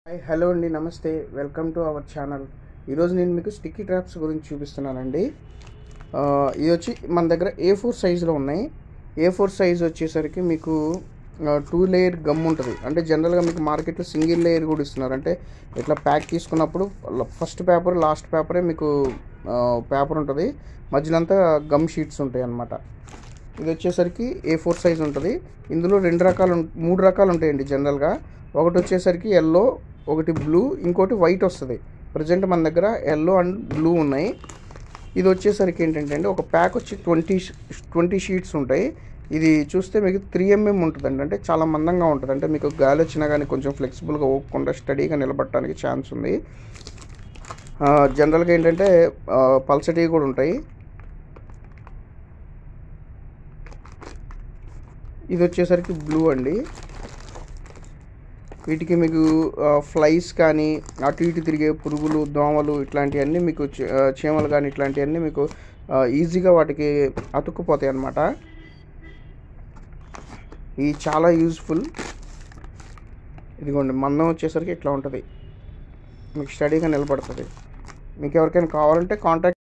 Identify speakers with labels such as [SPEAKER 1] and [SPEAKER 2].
[SPEAKER 1] hi hello అండి నమస్తే welcome to our channel ఈరోజు నేను మీకు స్టిక్కీ ట్రాప్స్ గురించి చూపిస్తున్నానండి ఆ, ఇది వచ్చి మన దగ్గర ఏ ఫోర్ సైజులో ఉన్నాయి ఏ ఫోర్ సైజ్ వచ్చేసరికి మీకు టూ లేయర్ గమ్ ఉంటుంది అంటే జనరల్గా మీకు మార్కెట్లో సింగిల్ లేయర్ కూడా ఇస్తున్నారు అంటే ఇట్లా ప్యాక్ తీసుకున్నప్పుడు ఫస్ట్ పేపర్ లాస్ట్ పేపరే మీకు పేపర్ ఉంటుంది మధ్యలో అంతా గమ్ షీట్స్ ఉంటాయి అన్నమాట ఇది వచ్చేసరికి ఏ ఫోర్ సైజ్ ఉంటుంది ఇందులో రెండు రకాలు ఉం- మూడు రకాలు ఉంటాయండి జనరల్గా ఒకటి వచ్చేసరికి ఎల్లో ఒకటి బ్లూ ఇంకోటి వైట్ వస్తుంది ప్రజెంట్ మన దగ్గర ఎల్లో అండ్ బ్లూ ఉన్నాయి ఇది వచ్చేసరికి ఏంటంటే అండి ఒక ప్యాక్ వచ్చి ట్వంటీ ట్వంటీ షీట్స్ ఉంటాయి ఇది చూస్తే మీకు త్రీ ఎంఎం ఉంటుందండి అంటే చాలా మందంగా ఉంటుంది అంటే మీకు గాలి వచ్చినా కానీ కొంచెం ఫ్లెక్సిబుల్గా ఓకుండా స్టడీగా నిలబడటానికి ఛాన్స్ ఉంది జనరల్గా ఏంటంటే పల్సటివి కూడా ఉంటాయి ఇది వచ్చేసరికి బ్లూ అండి వీటికి మీకు ఫ్లైస్ కానీ అటు ఇటు తిరిగే పురుగులు దోమలు ఇట్లాంటివన్నీ మీకు చీ- ఆ, చీమలు కానీ ఇట్లాంటివన్నీ మీకు ఆ, ఈజీగా వాటికి అతుక్కుపోతాయి అన్నమాట ఇది చాలా యూజ్ఫుల్ ఇదిగోండి మందం వచ్చేసరికి ఇట్లా ఉంటుంది మీకు స్టడీగా నిలబడుతుంది మీకు ఎవరికైనా కావాలంటే కాంటాక్ట్